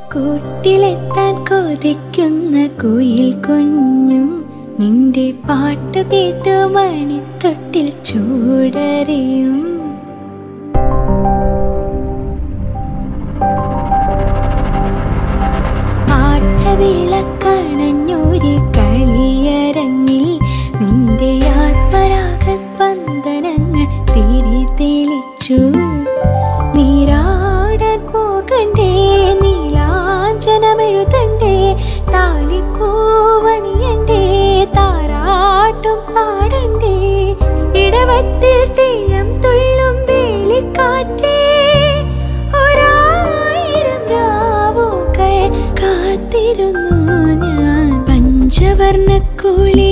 കൂട്ടിലെത്താൻ കൊതിക്കുന്ന കുയിൽ കുഞ്ഞും നിന്റെ പാട്ടു കേട്ടു മണിത്തൊട്ടിൽ ചൂടറിയും ആട്ടവിളക്കണഞ്ഞൊരു കളിയരങ്ങിൽ നിന്റെ ആത്മരാഗ സ്പന്ദനങ്ങൾ തിരി തെളിച്ചു നീരാടാൻ പോകണ്ടേ നീലാഞ്ചനമെഴുതണ്ടേ താലിപ്പൂവണിയണ്ടേ താരാട്ടും പാടണ്ടേ ഇടവത്തിൽ തെയ്യം തുള്ളും വേലിക്കാറ്റേ ഒരായിരം രാവുകൾ കാത്തിരുന്നു ഞാൻ പഞ്ചവർണ്ണ കുളി